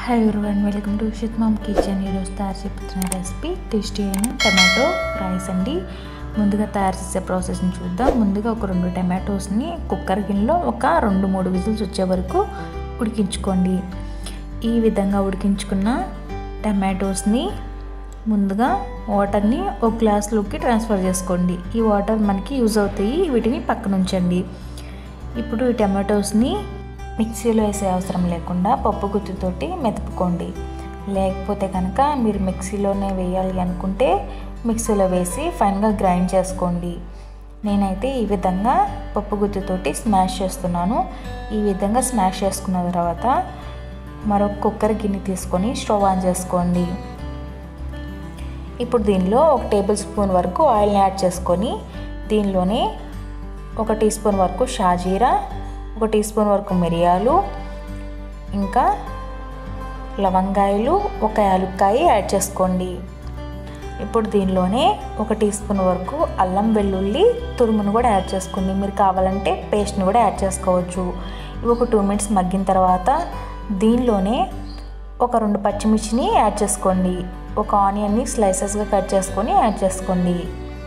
hi everyone welcome to షిత్ mom kitchen ఈరోజు తయారు చేస్తున్న రెసిపీ టేస్టీ అయిన టమాటో రైస్ అండి ముందుగా తయారు చేసే ప్రాసెస్ని చూద్దాం ముందుగా ఒక రెండు టమాటోస్ని కుక్కర్ గిన్నెలో ఒక రెండు మూడు విజిల్స్ వచ్చే వరకు ఉడికించుకోండి ఈ విధంగా ఉడికించుకున్న టమాటోస్ని ముందుగా వాటర్ని ఒక గ్లాస్లోకి ట్రాన్స్ఫర్ చేసుకోండి ఈ వాటర్ మనకి యూజ్ అవుతాయి వీటిని పక్కన ఉంచండి ఇప్పుడు ఈ టమాటోస్ని మిక్సీలో వేసే అవసరం లేకుండా పప్పు గుత్తితోటి మెతుపుకోండి లేకపోతే కనుక మీరు మిక్సీలోనే వేయాలి అనుకుంటే మిక్సీలో వేసి ఫైన్గా గ్రైండ్ చేసుకోండి నేనైతే ఈ విధంగా పప్పు గుత్తితోటి స్మాష్ చేస్తున్నాను ఈ విధంగా స్మాష్ చేసుకున్న తర్వాత మరొక కుక్కర్ గిన్నె తీసుకొని స్టవ్ ఆన్ చేసుకోండి ఇప్పుడు దీనిలో ఒక టేబుల్ స్పూన్ వరకు ఆయిల్ని యాడ్ చేసుకొని దీనిలోనే ఒక టీ స్పూన్ వరకు షాజీరా ఒక టీ స్పూన్ వరకు మిరియాలు ఇంకా లవంగాయలు ఒక యాలుక్కాయ యాడ్ చేసుకోండి ఇప్పుడు దీనిలోనే ఒక టీ స్పూన్ వరకు అల్లం వెల్లుల్లి తురుమును కూడా యాడ్ చేసుకోండి మీరు కావాలంటే పేస్ట్ని కూడా యాడ్ చేసుకోవచ్చు ఇవి ఒక టూ మినిట్స్ మగ్గిన తర్వాత దీనిలోనే ఒక రెండు పచ్చిమిర్చిని యాడ్ చేసుకోండి ఒక ఆనియన్ని స్లైసెస్గా కట్ చేసుకొని యాడ్ చేసుకోండి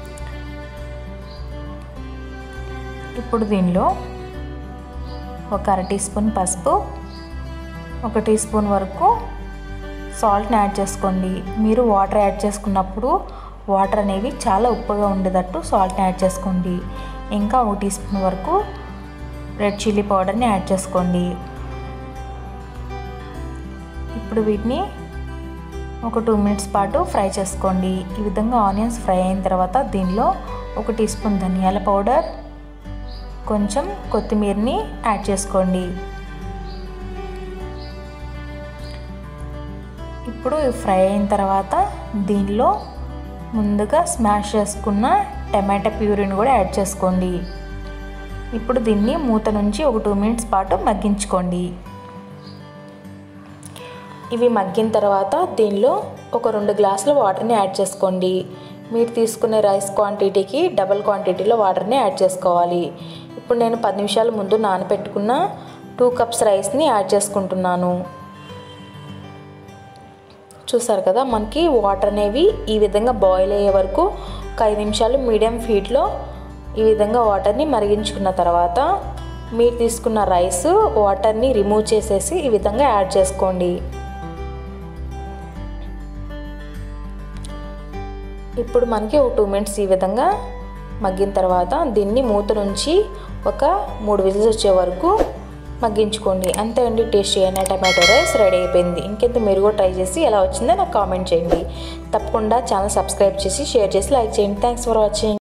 ఇప్పుడు దీనిలో ఒక అర టీ స్పూన్ పసుపు ఒక టీ స్పూన్ వరకు సాల్ట్ని యాడ్ చేసుకోండి మీరు వాటర్ యాడ్ చేసుకున్నప్పుడు వాటర్ అనేవి చాలా ఉప్పుగా ఉండేటట్టు సాల్ట్ని యాడ్ చేసుకోండి ఇంకా ఒక టీ స్పూన్ వరకు రెడ్ చిల్లీ పౌడర్ని యాడ్ చేసుకోండి ఇప్పుడు వీటిని ఒక టూ మినిట్స్ పాటు ఫ్రై చేసుకోండి ఈ విధంగా ఆనియన్స్ ఫ్రై అయిన తర్వాత దీనిలో ఒక టీ స్పూన్ ధనియాల పౌడర్ కొంచెం కొత్తిమీరని యాడ్ చేసుకోండి ఇప్పుడు ఫ్రై అయిన తర్వాత దీనిలో ముందుగా స్మాష్ చేసుకున్న టమాటా ప్యూరీని కూడా యాడ్ చేసుకోండి ఇప్పుడు దీన్ని మూత నుంచి ఒక టూ మినిట్స్ పాటు మగ్గించుకోండి ఇవి మగ్గిన తర్వాత దీనిలో ఒక రెండు గ్లాసుల వాటర్ని యాడ్ చేసుకోండి మీరు తీసుకునే రైస్ క్వాంటిటీకి డబల్ క్వాంటిటీలో వాటర్ని యాడ్ చేసుకోవాలి ఇప్పుడు నేను పది నిమిషాల ముందు నానబెట్టుకున్న టూ కప్స్ రైస్ని యాడ్ చేసుకుంటున్నాను చూసారు కదా మనకి వాటర్ అనేవి ఈ విధంగా బాయిల్ అయ్యే వరకు ఒక ఐదు నిమిషాలు మీడియం హీట్లో ఈ విధంగా వాటర్ని మరిగించుకున్న తర్వాత మీరు తీసుకున్న రైస్ వాటర్ని రిమూవ్ చేసేసి ఈ విధంగా యాడ్ చేసుకోండి ఇప్పుడు మనకి ఒక టూ మినిట్స్ ఈ విధంగా మగ్గిన తర్వాత దీన్ని మూత నుంచి ఒక మూడు విజిల్స్ వచ్చే వరకు మగ్గించుకోండి అంతే అండి టేస్టీ అయిన టమాటో రైస్ రెడీ అయిపోయింది ఇంకెంత మీరు కూడా ట్రై చేసి ఎలా వచ్చిందో నాకు కామెంట్ చేయండి తప్పకుండా ఛానల్ సబ్స్క్రైబ్ చేసి షేర్ చేసి లైక్ చేయండి థ్యాంక్స్ ఫర్ వాచింగ్